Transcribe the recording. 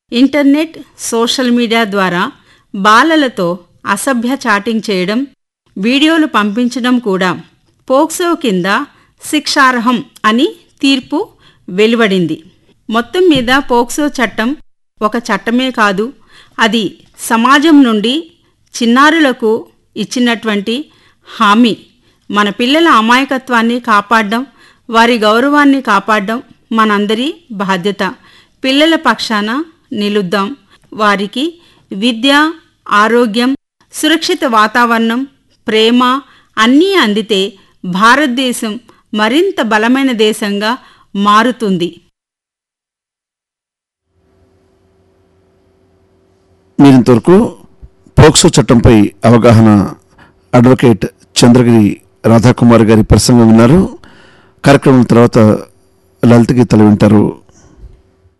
internet social media ద్వారా బాలలతో అసభ్య chatting చేయడం వీడియోలు పంపించడం కూడా పోక్సో కింద శిక్షార్హం అని తీర్పు వెలువడింది మొత్తం మీద పోక్సో చట్టం ఒక చట్టమే కాదు అది సమాజం నుండి చిన్నారులకు ఇచ్చినటువంటి హామీ మన పిల్లల అమాయకత్వాన్ని కాపాడడం వారి గౌరవాన్ని కాపాడడం మనందరి బాధ్యత పిల్లల పక్షాన నిలుద్దాం వారికి విద్య ఆరోగ్యం సురక్షిత వాతావరణం ప్రేమ అన్నీ అందితే భారతదేశం మరింత బలమైన దేశంగా మారుతుంది మీరింతవరకు పోక్సో చట్టంపై అవగాహన అడ్వకేట్ చంద్రగిరి రాధాకుమార్ గారి ప్రసంగం విన్నారు కార్యక్రమం తర్వాత లలిత గీతలు వింటారు